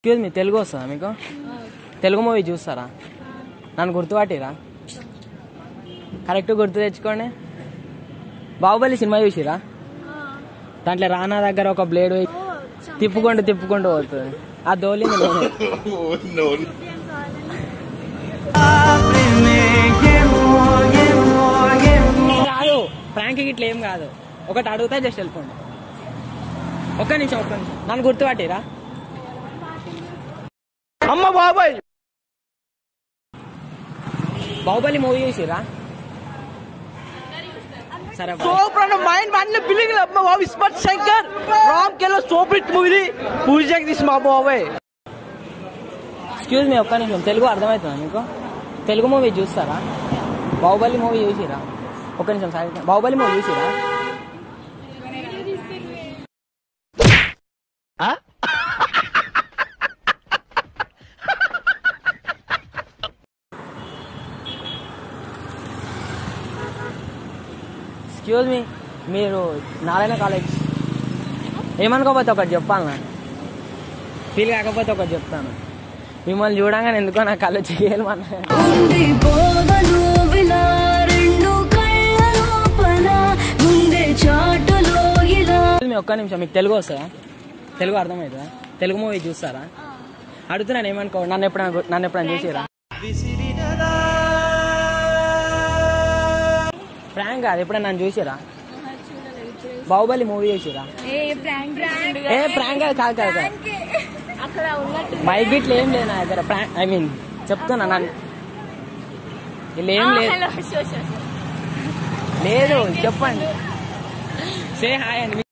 Excuse me Telugu వస్తుందా మీకు Telugu movie చూస్తారా నన్ను గుర్తుపట్టిరా కరెక్ట్ గుర్తు తెచ్చుకోండి బాహుబలి సినిమా చూసిరా దాంట్లో రానా దగ్గర ఒక బ్లేడ్ తిప్పుకుంటూ తిప్పుకుంటూ పోతుంది ఆ దోలింది నేనే కాదు ప్రాంక్ ఇట్లా ఏం కాదు ఒకటి అడుగుతా జస్ట్ వెళ్ళిపోండి ఒక్క నిమిషం ఒక్క నిమిషం నన్ను గుర్తుపట్టిరా అమ్మ బాబాయ్ బాహుబలి మూవీ చూసిరా సరే bye. సూపర్ అన్న మైండ్ మైండ్ బిల్లింగ్ అమ్మ బాబు ఇస్మార్ట్ శంకర్ రామ్ కెలో సూపర్ హిట్ మూవీ పూజ తీసి మా బాబాయ్ ఎక్స్క్యూజ్ మీ ఒక్క నిమిషం తెలుగు అర్థమవుతుందా మీకు తెలుగు మూవీ చూస్తారా బాహుబలి మూవీ చూసిరా ఒక్క నిమిషం సార్ బాహుబలి మూవీ చూసిరా ఎక్స్క్యూజ్ మీ మీరు నారాయణ కాలేజ్ ఏమనుకోకపోతే ఒకటి చెప్పాలి నాకు ఫీల్ కాకపోతే ఒకటి చెప్తాను మిమ్మల్ని చూడంగానే ఎందుకో నా కళ్ళు చేయాలి మన ఉంది పోవను విలా రెండు కళ్ళ లోపల ముందే చాటులో ఇలా మీ ఒక్క నిమిషం మీకు తెలుగు వస్తుందా తెలుగు అర్థమవుతుందా తెలుగు మూవీ చూస్తారా అడుగుతున్నాను ఏమనుకో నన్ను ఎప్పుడైనా గు- నన్ను ఎప్పుడైనా చూసిరా ప్రాంక్ కాదు ఎప్పుడైనా నన్ను చూసిరా బాహుబలి మూవీ చూసిరా ఏ ప్రాంక్ ఏ ప్రాంక్ కాదు కాదు కాదు కాదు అక్కడ ఉన్నట్టు మైక్ గిట్ల ఏం లేదు నా దగ్గర ప్రాంక్ ఐ మీన్ చెప్తున్నా నన్ను ఇలా ఏం లేదు హలో షో షో లేదు చెప్పండి సే హాయ్ అండి